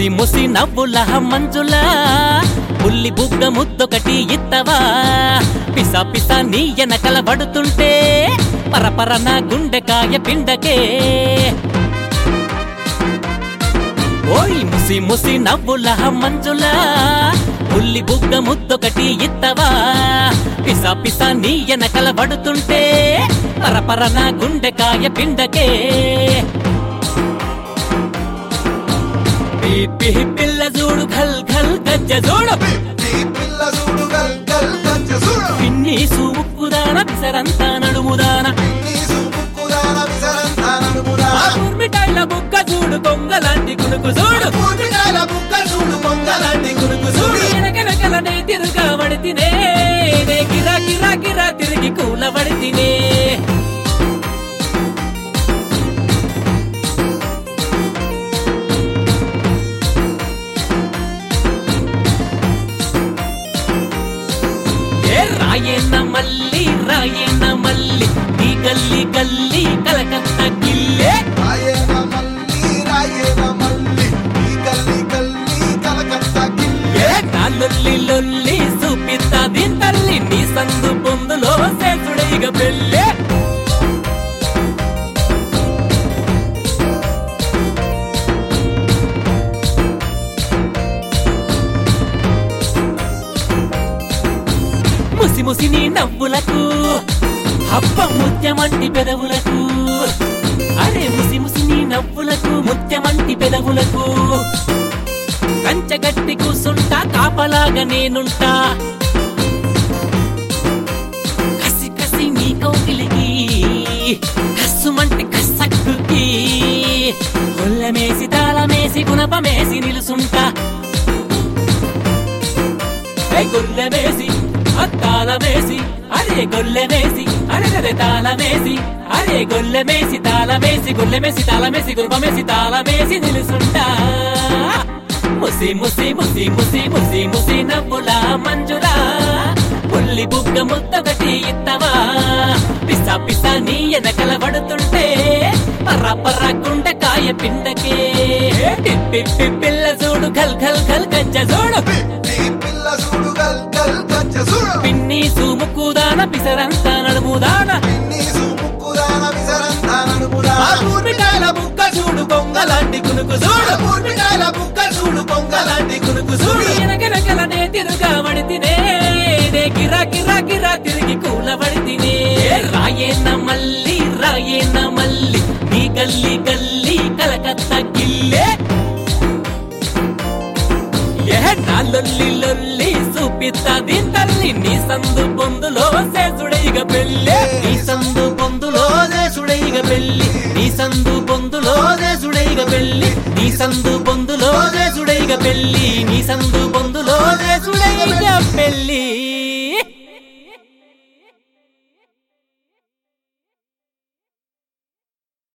ముసి ముసి నవ్వుల మంజుల ఉల్లి బుగ్గ ముద్దొకటి ఇత్తవా పిస పిస నీ ఎనకల పడుతుంటే పరపర నా గుండెకాయ పిండకే ఓయ్ ముసి ముసి నవ్వుల మంజుల ఉల్లి బుగ్గ ముద్దొకటి ఇత్తవా పిస పిస నీ ఎనకల పడుతుంటే పరపర నా గుండెకాయ పిండకే పీ పీ పిల్ల చూడు ఘల్ ఘల్ గజ్జ చూడు ఈ పిల్ల చూడు గల్ గల్ గజ్జ చూడు పిన్ని సూముక్కుదాన పిసరంతా నడుముదాన నీ సుముక్కుదాన విసరంతా నడుమురా ఆ మిఠాయిల బుక్క చూడు కొంగలాంటి కునుకు చూడు పూర్తికాయల బుక్క చూడు పొంగలాంటి గురుకు చూడు వెనకనకలనే తిరుగా పడితినే నే గిరా గిరా గిరా తిరిగి కూల పడితినే ఏ రాయన్న మల్లి రాయన్న మల్లి ఈ గల్లి గల్లి కలకత్తా గిల్లే రాయేన మల్లి రాయేన మల్లి ఈ గల్లి గల్లి కలకత్తా గిల్లే ఏ నా లొల్లి లొల్లి చూపిస్తా దీని తల్లి నీ సందు పొందులో సేసుడైగ పెళ్ళే ముసి ముసి నీ నవ్వులకు హబ్బ ముత్యమంటి పెదవులకు అరే ముసి ముసి నీ నవ్వులకు ముత్యమంటి పెదవులకు కంచగట్టి కూసుంటా కాపలాగా నేనుంటా కసి కసి నీ కౌగిలికి కస్సుమంటి కస్సక్కుకి గొల్లమేసి తాళమేసి గుణపమేసి నిలుసుంటా ఏ గొల్లమేసి అత్తాళమేసి అరే గొల్లమేసి అరే తాళమేసి అరే గొల్లమేసి తాళమేసి గొల్లమేసి తాళమేసి గురుపమేసి తాళమేసి నిలుసుంటా ముసి ముసి ముసి ముసి ముసి ముసి నవ్వుల మంజులా పుల్లి బుగ్గ ముద్దొకటి ఇత్తవా పిస పిస నీ ఎనకల పడుతుంటే పర్ర పర్ర గుండెకాయ పిండకే పిప్పి పిల్ల చూడు ఘల్ ఘల్ ఘల్ గజ్జ చూడు ఈ పిల్ల చూడు గల్ గల్ గజ్జ చూడు పిన్ని సూముక్కుదాన పిసరంతా నడుముదాన నీ సుముక్కుదాన విసరంతా నడుమురా ఆ పూర్మికాయల బుక్క చూడు కొంగలాంటి కునుకు చూడు పూర్తికాయల బుక్క చూడు పొంగలాంటి గురుకు చూడు వెనకనకలనే తిరుగా పడితినే నే గిరా గిరా గిరా తిరిగి కూల పడితినే రాయేన మల్లి రాయేన మల్లి నీ గల్లి గల్లి కలకత్తా గిల్లే ఏ నా లొల్లి లొల్లి చూపిస్తా దీని తల్లి నీ సందు పొందులో సేసుడైగ పెళ్ళే నీ సందు పొందులో దేశుడైగ పెళ్ళి నీ సందు పొందులో దేశుడైగ పెళ్ళి నీ సందు పొందులో దేశుడైగ పెళ్ళి నీ సందు పొందులో దేశుడైగ పెళ్ళి